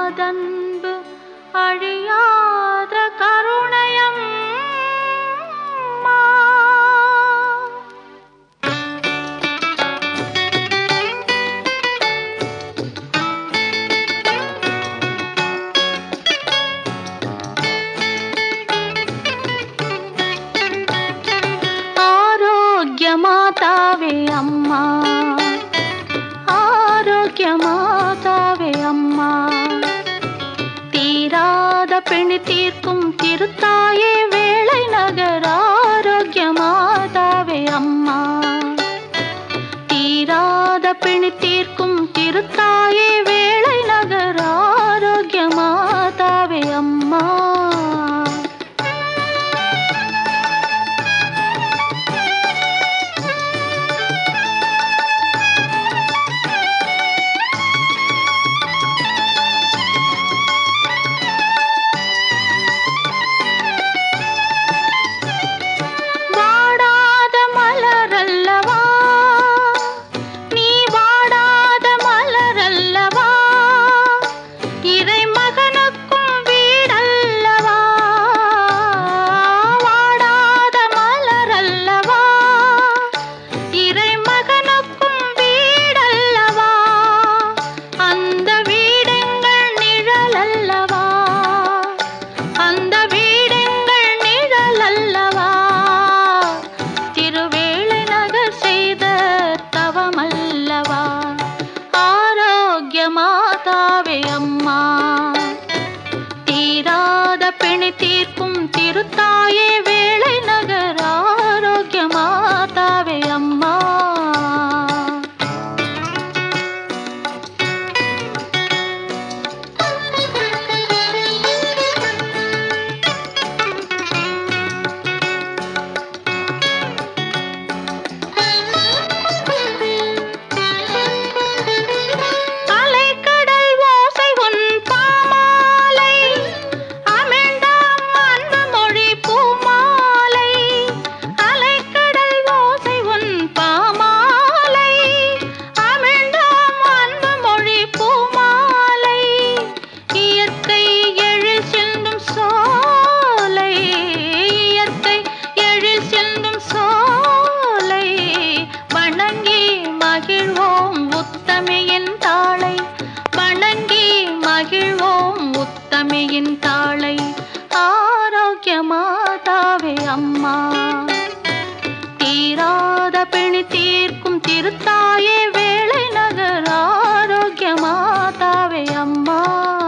அழியாதன்பு அழியாத கருணையம் ஆரோக்கிய மாதாவே அம்மா ஆரோக்கிய மாதாவே அம்மா தீராத பிணி தீர்க்கும் திருத்தாயே வேளை நகர் ஆரோக்கிய மாதாவே அம்மா தீராத பிணி தீர்க்கும் திருத்தாயே வேளை நகர் ஆரோக்கிய மாதாவே அம்மா வாடாத மலரல்லவா நீ வாடாத மலரல்லவா இறை மகனுக்கும் வீடல்லவா வாடாத மலரல்லவா இறை மகனுக்கும் வீடல்லவா அந்த வீடெங்கள் நிழலல்லவா அந்த வீடெங்கள் நிழலல்லவா திருவேளை நகர் செய்த தவமல்லவா ஆரோக்கிய மாதாவே அம்மா தீராத பிணி தீர்க்கும் திருத்தாயே வேளை நகர் ஆரோக்கிய மாதாவே அம்மா அலைக்கடல் ஓசை உன் பாமாலை அமிழ்ந்தாம் அன்பு மொழி பூமாலை அலைக்கடல் ஓசை உன் பாமாலை அமிழ்ந்தாம் அன்பு மொழி பூமாலை இயற்கை எழில் சிந்தும் சோலை இயற்கை எழில் சிந்தும் சோலை வணங்கி மகிழ்வோம் உத்தமியின் தாளை வணங்கி மகிழ்வோம் உத்தமியின் தாளை ஆரோக்கிய மாதாவே அம்மா தீராத பிணி தீர்க்கும் திருத்தாயே வேளை நகர் ஆரோக்கிய மாதாவே அம்மா